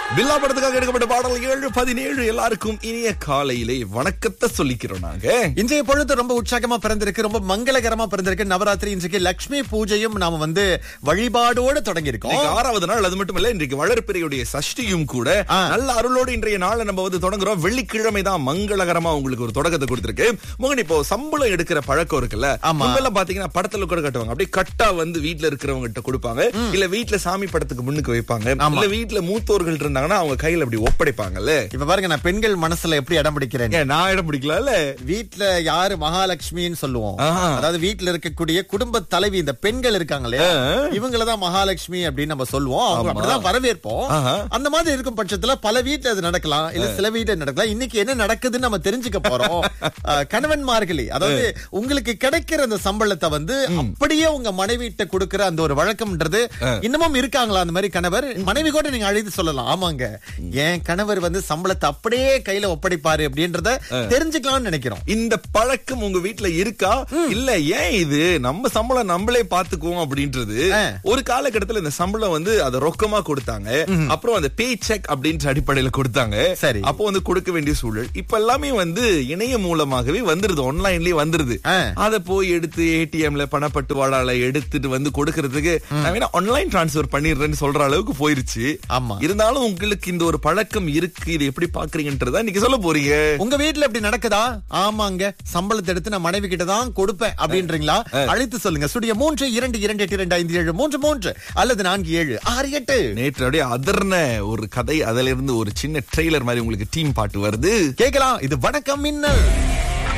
பில்லா படத்துக்காக எடுக்கப்பட்ட பாடல் ஏழு பதினேழு எல்லாருக்கும் இனிய காலையிலே வணக்கத்தை சொல்லிக்கிறோம் நாங்க இன்றைய பொழுது ரொம்ப உற்சாகமா பிறந்திருக்கு ரொம்ப மங்களகரமா பிறந்திருக்கு நவராத்திரி இன்றைக்கு லட்சுமி பூஜையும் நாம வந்து வழிபாடோடு தொடங்கி இருக்கோம் இன்னைக்கு ஆறாவது நாள் அது மட்டும் இல்ல இன்றைக்கு வளர்ப்பிறையுடைய சஷ்டியும் கூட ஆ. நல்ல அருளோடு இன்றைய நாளை நம்ம வந்து தொடங்குறோம் வெள்ளிக்கிழமை தான் மங்களகரமா உங்களுக்கு ஒரு தொடக்கத்தை கொடுத்திருக்கு மோகன் இப்போ சம்பளம் எடுக்கிற பழக்கம் இருக்குல்ல ஆமா. முன்பெல்லாம் பாத்தீங்கன்னா படத்துல கூட கட்டுவாங்க அப்படியே கட்டா வந்து வீட்ல இருக்கிறவங்க கிட்ட கொடுப்பாங்க இல்ல வீட்ல சாமி படத்துக்கு முன்னுக்கு வைப்பாங்க ஆமா. இல்ல வீட்ல மூத்தோர்கள் இருந்தாங்கன்னா அவங்க கையில அப்படி ஒப்படைப்பாங்கல்ல இப்ப பாருங்க நான் பெண்கள் மனசுல எப்படி இடம் பிடிக்கிறேன் ஏன் நான் இடம் பிடிக்கலாம்ல வீட்ல யாரு மகாலட்சுமின்னு சொல்லுவோம் ஆஹா. அதாவது வீட்ல இருக்கக்கூடிய குடும்ப தலைவி இந்த பெண்கள் இருக்காங்களே இவங்களதான் மகாலட்சுமி அப்படின்னு நம்ம சொல்லுவோம் அவங்க ஆமா. அப்படிதான் வரவேற்போம் ஆஹா. அந்த மாதிரி இருக்கும் பட்சத்துல பல வீட்ல அது நடக்கலாம் இல்ல சில வீட்ல நடக்கலாம் இன்னைக்கு என்ன நடக்குதுன்னு நம்ம தெரிஞ்சுக்க போறோம் அஹ், கணவன்மார்களே அதாவது உங்களுக்கு கிடைக்கிற அந்த சம்பளத்தை வந்து அப்படியே உங்க மனைவிட்ட கொடுக்கிற அந்த ஒரு வழக்கம்ன்றது இன்னமும் இருக்காங்களா அந்த மாதிரி கணவர் மனைவி கூட நீங்க அழைத்து சொல்லலாம் ஆமாங்க என் கணவர் வந்து சம்பளத்தை அப்படியே கையில ஒப்படைப்பாரு அப்படின்றத தெரிஞ்சுக்கலாம்னு நினைக்கிறோம் இந்த பழக்கம் உங்க வீட்ல இருக்கா இல்ல ஏன் இது நம்ம சம்பளம் நம்மளே பாத்துக்குவோம் அப்படின்றது ஆ. ஒரு காலகட்டத்துல இந்த சம்பளம் வந்து அத ரொக்கமா கொடுத்தாங்க அப்புறம் அந்த பே செக் அப்படின்ற அடிப்படையில கொடுத்தாங்க சரி. அப்போ வந்து கொடுக்க வேண்டிய சூழல் இப்ப எல்லாமே வந்து இணைய மூலமாகவே வந்துருது ஆன்லைன்லயே வந்துருது ஆ. அத போய் எடுத்து ஏடிஎம்ல பணப்பட்டுவாடால எடுத்துட்டு வந்து கொடுக்கறதுக்கு நான் வேணா ஆன்லைன் டிரான்ஸ்ஃபர் பண்ணிடுறேன்னு சொல்ற அளவுக்கு போயிருச்சு ஆமா. இருந்தாலும் உங்களுக்கு இந்த ஒரு பழக்கம் இருக்கு இது எப்படி பாக்குறீங்கன்றதா இன்னைக்கு சொல்ல போறீங்க உங்க வீட்ல இப்படி நடக்குதா ஆமாங்க சம்பளத்தை எடுத்து நான் மனைவி கிட்ட தான் கொடுப்பேன் அப்படின்றீங்களா அழைத்து சொல்லுங்க சுடிய மூன்று இரண்டு இரண்டு எட்டு இரண்டு ஐந்து ஏழு மூன்று மூன்று அல்லது நான்கு ஏழு ஆறு எட்டு நேற்று அப்படியே அதர்ன ஒரு கதை அதுல இருந்து ஒரு சின்ன ட்ரெய்லர் மாதிரி உங்களுக்கு டீம் பாட்டு வருது கேக்கலாம் இது வணக்கம் மின்னல்